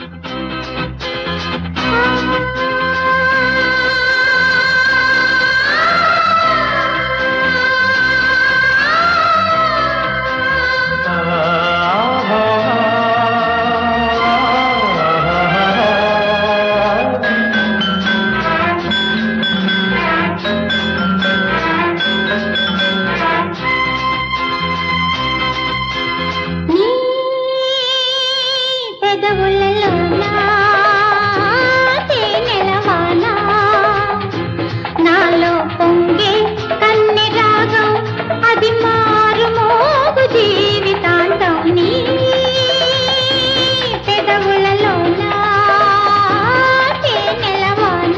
నీ పెదవులలోన తేనెల వాన నాలో పొంగే కన్నె రాగం అది మారు మోగు జీవితాంతం నీ పెదవులలోన తేనెల వాన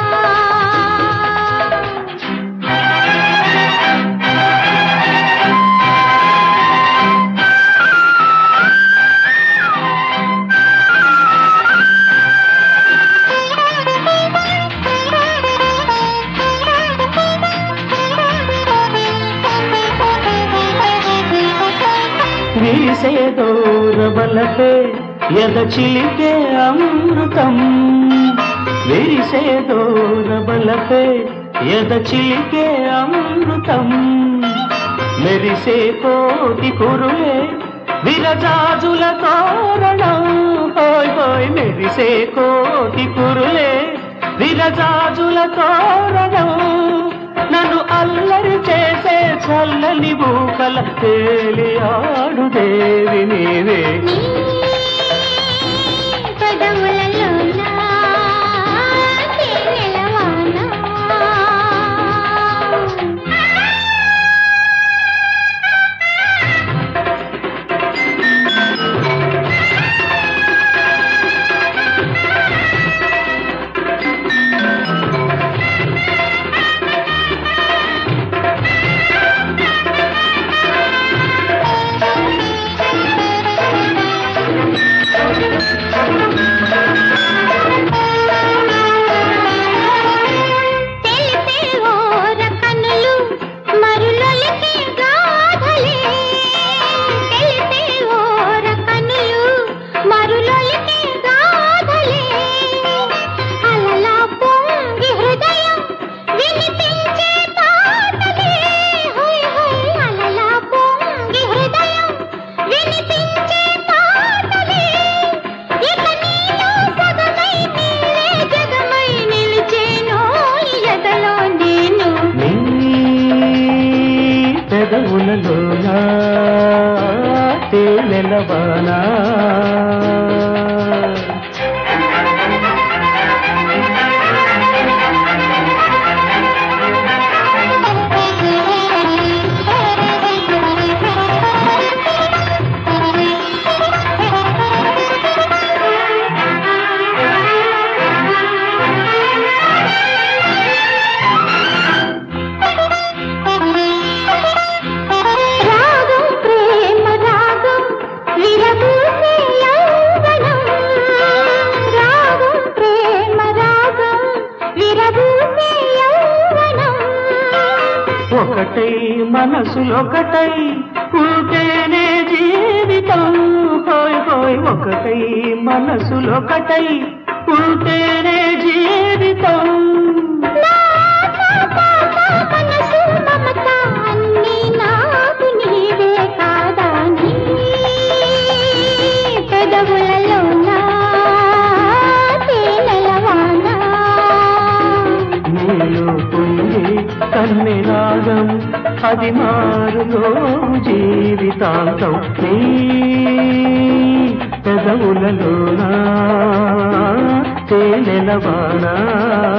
వీసే దూరబలపే ఎద చిలికే అమృతం విరిసే దూరబలపే ఎద చిలికే అమృతం మెరిసే కోటి కురులే విరజాజుల తోరణం హోయ్ హోయ్ మెరిసే కోటి కురులే విరజాజుల తోరణం నన్ను అల్లరి చేసే చల్లని బూకల తేలి ఆడు దేవి నీవే నీ పెదవులలోన తేనెల వాన తెలిపే ఓర కనులు మరులొలికే గాథలే తెలిపే ఓర కనులు మరులొలికే గాథలే అలలా పొంగి హృదయం వినిపించే పాటలే హోయ్ హోయ్ అలలా పొంగి హృదయం వినిపించే పాటలే ఇక నీలో సగమై నీవే జగమై నిలిచేను ఈ ఎదలో నేను నీ పెదవులలోన తేలెలవానా రాగం ప్రేమ రాగం విరబూసే యౌవనం రాగం ప్రేమ రాగం విరబూసే యౌవనం ఒకటై మనసులొకటై ఉంటేనే జీవితం హోయ్ హోయ్ ఒకటై మనసులొకటై ఉంటేనే జీవితం మనసు మమత అన్నీ నాకు నీవే కాదా నీ పెదవులలో నా తేనెల వాన నీలో పొంగి కన్ని రాగం అది మారులో జీవితాంతం నీ పెదవులలోనా తేనెలవానా